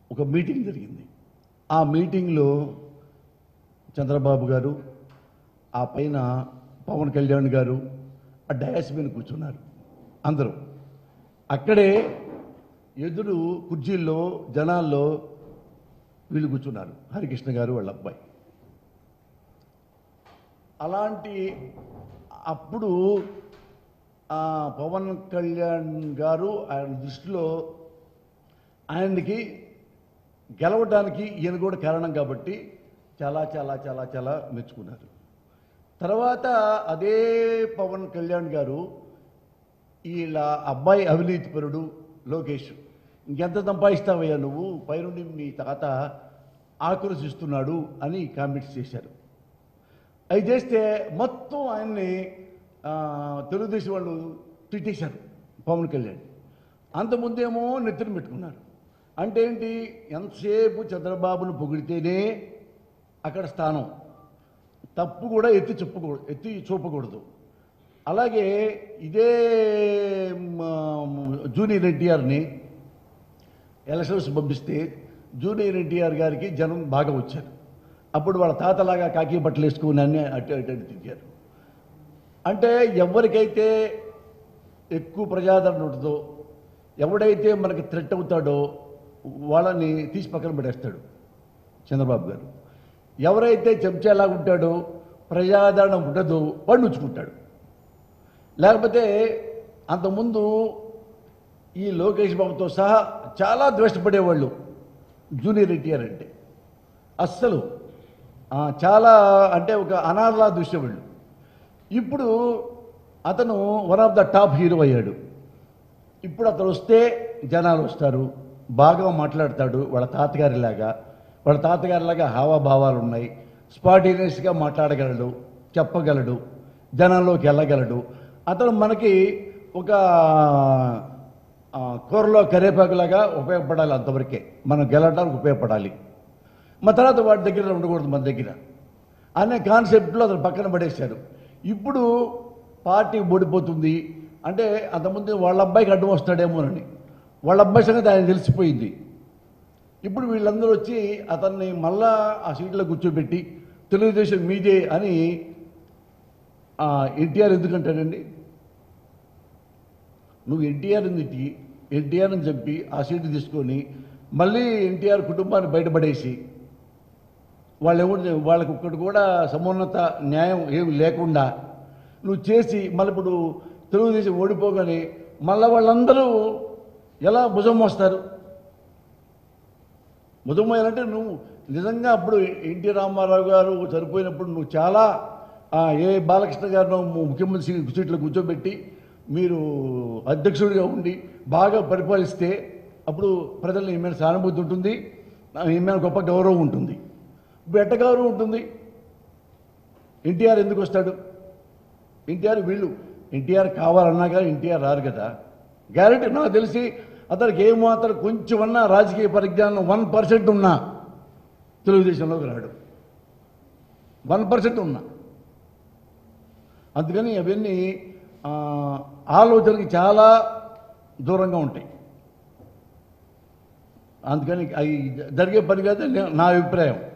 ఒక మీటింగ్ జరిగింది ఆ మీటింగ్లో చంద్రబాబు గారు ఆ పైన పవన్ కళ్యాణ్ గారు ఆ డయాస్ మీద కూర్చున్నారు అందరూ అక్కడే ఎదురు కుర్చీల్లో జనాల్లో వీళ్ళు కూర్చున్నారు హరికృష్ణ గారు వాళ్ళ అబ్బాయి అలాంటి అప్పుడు ఆ పవన్ కళ్యాణ్ గారు ఆయన దృష్టిలో ఆయనకి గెలవడానికి ఈయన కూడా కారణం కాబట్టి చాలా చాలా చాలా చాలా మెచ్చుకున్నారు తర్వాత అదే పవన్ కళ్యాణ్ గారు వీళ్ళ అబ్బాయి అవినీతిపరుడు లోకేష్ ఇంకెంత సంపాదిస్తావయ్యా నువ్వు పైనుండి మీ తాత ఆక్రోశిస్తున్నాడు అని కామెంట్స్ చేశారు అవి చేస్తే మొత్తం ఆయన్ని ఆ, తెలుగుదేశం వాళ్ళు తిట్టేశారు పవన్ కళ్యాణ్ అంతకుముందేమో నెత్తిన పెట్టుకున్నారు అంటే ఏంటి ఎంతసేపు చంద్రబాబును పొగిడితేనే అక్కడ స్థానం తప్పు కూడా ఎత్తి చెప్పకూడదు ఎత్తి చూపకూడదు అలాగే ఇదే మ, జూనియర్ ఎన్టీఆర్ని ఎలక్షన్స్ పంపిస్తే జూనియర్ ఎన్టీఆర్ గారికి జనం బాగా వచ్చారు అప్పుడు వాళ్ళ తాతలాగా కాకి బట్టలు వేసుకుని అన్ని అటు అటు అటు తిరిగారు అంటే ఎవరికైతే ఎక్కువ ప్రజాదరణ ఉంటుందో ఎవడైతే మనకి థ్రెట్ అవుతాడో వాళ్ళని తీసి పక్కన పెట్టేస్తాడు చంద్రబాబు గారు ఎవరైతే చెంచాలాగా ఉంటాడో ప్రజాదరణ ఉండదో వాడు ఉంచుకుంటాడు లేకపోతే అంతకుముందు ఈ లోకేష్ బాబుతో సహా చాలా ద్వేషపడేవాళ్ళు జూనియర్ ఎన్టీఆర్ అంటే అస్సలు ఆ, చాలా అంటే ఒక అనాథలా చూసేవాళ్ళు ఇప్పుడు అతను one of the top hero అయ్యాడు ఇప్పుడు అతను వస్తే జనాలు వస్తారు బాగా మాట్లాడతాడు వాళ్ళ తాతగారిలాగా వాళ్ళ తాతగారిలాగా హావాభావాలు ఉన్నాయి స్పాటినియస్గా మాట్లాడగలడు చెప్పగలడు జనంలోకి వెళ్ళగలడు అతను మనకి ఒక ఆ, కూరలో కరేపాకులాగా ఉపయోగపడాలి అంతవరకే మనం గెలవడానికి ఉపయోగపడాలి మా తర్వాత వాడి దగ్గర ఉండకూడదు మన దగ్గర అనే కాన్సెప్ట్లో అతను పక్కన పడేశారు ఇప్పుడు పార్టీ ఓడిపోతుంది అంటే అంతకుముందు వాళ్ళ అబ్బాయికి అడ్డం వస్తాడేమోనని వాళ్ళ అబ్బాయి సంగతి ఆయన తెలిసిపోయింది ఇప్పుడు వీళ్ళందరూ వచ్చి అతన్ని మళ్ళా ఆ సీట్లో కూర్చోబెట్టి తెలుగుదేశం మీదే అని ఆ, ఎన్టీఆర్ ఎందుకంటాడండి నువ్వు ఎన్టీఆర్ తిట్టి ఎన్టీఆర్ని చంపి ఆ సీటు తీసుకొని మళ్ళీ ఎన్టీఆర్ కుటుంబాన్ని బయటపడేసి వాళ్ళు ఎవరు వాళ్ళకి ఒక్కటి కూడా సమున్నత న్యాయం ఏమి లేకుండా నువ్వు చేసి మళ్ళీ ఇప్పుడు తెలుగుదేశం ఓడిపోగానే మళ్ళీ వాళ్ళందరూ ఎలా భుజం మోస్తారు భుజం మోయాలంటే నువ్వు నిజంగా అప్పుడు ఎన్టీ రామారావు గారు చనిపోయినప్పుడు నువ్వు చాలా ఆ, ఏ బాలకృష్ణ గారిను ముఖ్యమంత్రి సీ- సీట్లో కూర్చోబెట్టి మీరు అధ్యక్షుడిగా ఉండి బాగా పరిపాలిస్తే అప్పుడు ప్రజల్లో ఏమైనా సానుభూతి ఉంటుంది ఏమైనా గొప్ప గౌరవం ఉంటుంది ఇప్పుడు ఎట్ట గౌరవం ఉంటుంది ఎన్టీఆర్ ఎందుకు వస్తాడు ఎన్టీఆర్ వీళ్ళు ఎన్టీఆర్ కావాలన్నా కానీ ఎన్టీఆర్ రారు కదా గ్యారెంటీ నాకు తెలిసి అతనికి ఏమాత్రం కొంచెమన్నా రాజకీయ పరిజ్ఞానం వన్ పర్సెంట్ ఉన్నా తెలుగుదేశంలోకి రాడు వన్ పర్సెంట్ ఉన్నా అందుకని అవన్నీ ఆ, ఆలోచనకి చాలా దూరంగా ఉంటాయి అందుకని అవి జరిగే పని కాదు నా అభిప్రాయం